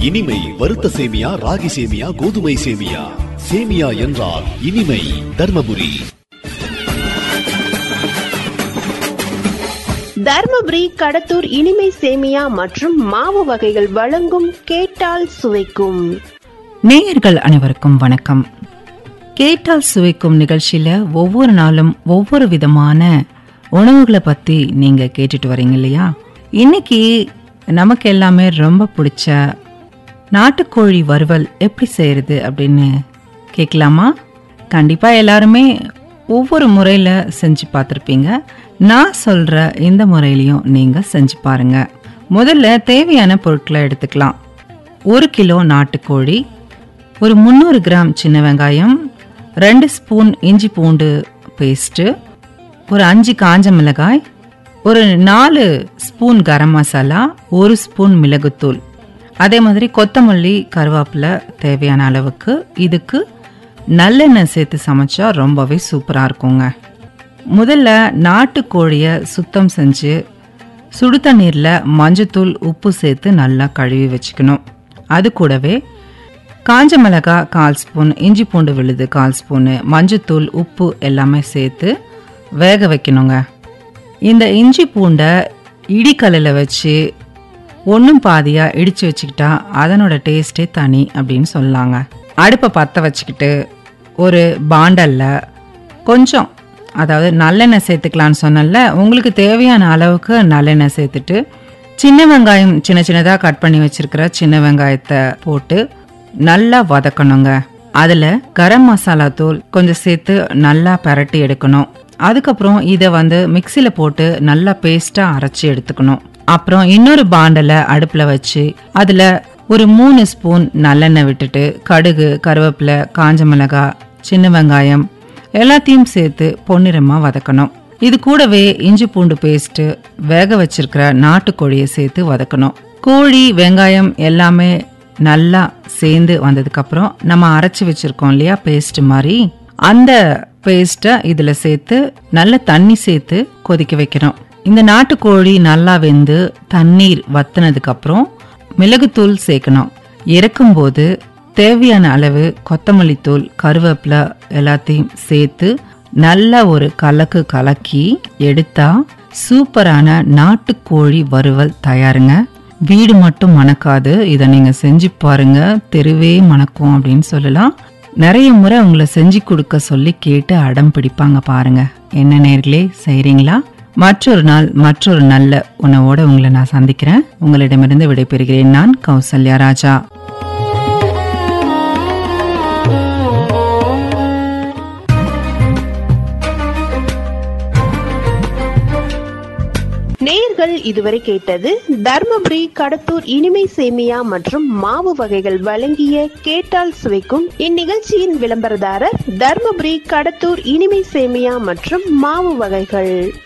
இனிமை வறுத்த சேமியா ராகி சேமியா கோதுமை சேமியா சேமியா என்றால் இனிமை தர்மபுரி தர்மபுரி கடத்தூர் இனிமை சேமியா மற்றும் மாவு வகைகள் வழங்கும் கேட்டால் சுவைக்கும் நேயர்கள் அனைவருக்கும் வணக்கம் கேட்டால் சுவைக்கும் நிகழ்ச்சியில ஒவ்வொரு நாளும் ஒவ்வொரு விதமான உணவுகளை பத்தி நீங்க கேட்டுட்டு வரீங்க இல்லையா இன்னைக்கு நமக்கு எல்லாமே ரொம்ப பிடிச்ச நாட்டுக்கோழி வறுவல் எப்படி செய்யறது அப்படின்னு கேட்கலாமா கண்டிப்பா எல்லாருமே ஒவ்வொரு முறையில செஞ்சு பார்த்துருப்பீங்க நான் சொல்ற இந்த முறையிலையும் நீங்க செஞ்சு பாருங்க முதல்ல தேவையான பொருட்களை எடுத்துக்கலாம் ஒரு கிலோ நாட்டுக்கோழி ஒரு முந்நூறு கிராம் சின்ன வெங்காயம் ரெண்டு ஸ்பூன் இஞ்சி பூண்டு பேஸ்ட்டு ஒரு அஞ்சு காஞ்ச மிளகாய் ஒரு நாலு ஸ்பூன் கரம் மசாலா ஒரு ஸ்பூன் மிளகுத்தூள் அதே மாதிரி கொத்தமல்லி கருவேப்பிலை தேவையான அளவுக்கு இதுக்கு நல்லெண்ணெய் சேர்த்து சமைச்சா ரொம்பவே சூப்பராக இருக்குங்க முதல்ல நாட்டுக்கோழியை சுத்தம் செஞ்சு சுடு தண்ணீரில் மஞ்சத்தூள் உப்பு சேர்த்து நல்லா கழுவி வச்சுக்கணும் அது கூடவே காஞ்ச மிளகா கால் ஸ்பூன் இஞ்சி பூண்டு விழுது கால் ஸ்பூனு மஞ்சத்தூள் உப்பு எல்லாமே சேர்த்து வேக வைக்கணுங்க இந்த இஞ்சி பூண்டை இடிக்கல்லில் வச்சு ஒன்றும் பாதியாக இடித்து வச்சுக்கிட்டா அதனோட டேஸ்ட்டே தனி அப்படின்னு சொல்லாங்க அடுப்பை பற்ற வச்சுக்கிட்டு ஒரு பாண்டலில் கொஞ்சம் அதாவது நல்லெண்ணெய் சேர்த்துக்கலான்னு சொன்னல உங்களுக்கு தேவையான அளவுக்கு நல்லெண்ணெய் சேர்த்துட்டு சின்ன வெங்காயம் சின்ன சின்னதாக கட் பண்ணி வச்சிருக்கிற சின்ன வெங்காயத்தை போட்டு நல்லா வதக்கணுங்க அதில் கரம் மசாலா தூள் கொஞ்சம் சேர்த்து நல்லா பரட்டி எடுக்கணும் அதுக்கப்புறம் இதை வந்து மிக்சியில் போட்டு நல்லா பேஸ்ட்டாக அரைச்சி எடுத்துக்கணும் அப்புறம் இன்னொரு பாண்டலை அடுப்பில் வச்சு அதில் ஒரு மூணு ஸ்பூன் நல்லெண்ணெய் விட்டுட்டு கடுகு கருவேப்பிலை காஞ்ச மிளகாய் சின்ன வெங்காயம் எல்லாத்தையும் சேர்த்து பொன்னிறமாக வதக்கணும் இது கூடவே இஞ்சி பூண்டு பேஸ்ட்டு வேக வச்சிருக்கிற நாட்டுக்கோழியை சேர்த்து வதக்கணும் கோழி வெங்காயம் எல்லாமே நல்லா சேர்ந்து வந்ததுக்கப்புறம் நம்ம அரைச்சி வச்சிருக்கோம் இல்லையா பேஸ்ட் மாதிரி அந்த பேஸ்ட்டை இதில் சேர்த்து நல்ல தண்ணி சேர்த்து கொதிக்க வைக்கணும் இந்த நாட்டுக்கோழி நல்லா வெந்து தண்ணீர் வத்தினதுக்கப்புறம் மிளகுத்தூள் சேர்க்கணும் இறக்கும்போது தேவையான அளவு கொத்தமல்லி தூள் கருவேப்பிலை எல்லாத்தையும் சேர்த்து நல்ல ஒரு கலக்கு கலக்கி எடுத்தா சூப்பரான நாட்டுக்கோழி வறுவல் தயாருங்க வீடு மட்டும் மணக்காது இதை நீங்க செஞ்சு பாருங்க தெருவே மணக்கும் அப்படின்னு சொல்லலாம் நிறைய முறை உங்களை செஞ்சு கொடுக்க சொல்லி கேட்டு அடம் பிடிப்பாங்க பாருங்க என்ன நேர்களே செய்றீங்களா மற்றொரு நாள் மற்றொரு நல்ல உணவோட உங்களை நான் சந்திக்கிறேன் உங்களிடமிருந்து விடைபெறுகிறேன் நான் கௌசல்யா ராஜா நேயர்கள் இதுவரை கேட்டது தர்மபுரி கடத்தூர் இனிமை சேமியா மற்றும் மாவு வகைகள் வழங்கிய கேட்டால் சுவைக்கும் இந்நிகழ்ச்சியின் விளம்பரதாரர் தர்மபுரி கடத்தூர் இனிமை சேமியா மற்றும் மாவு வகைகள்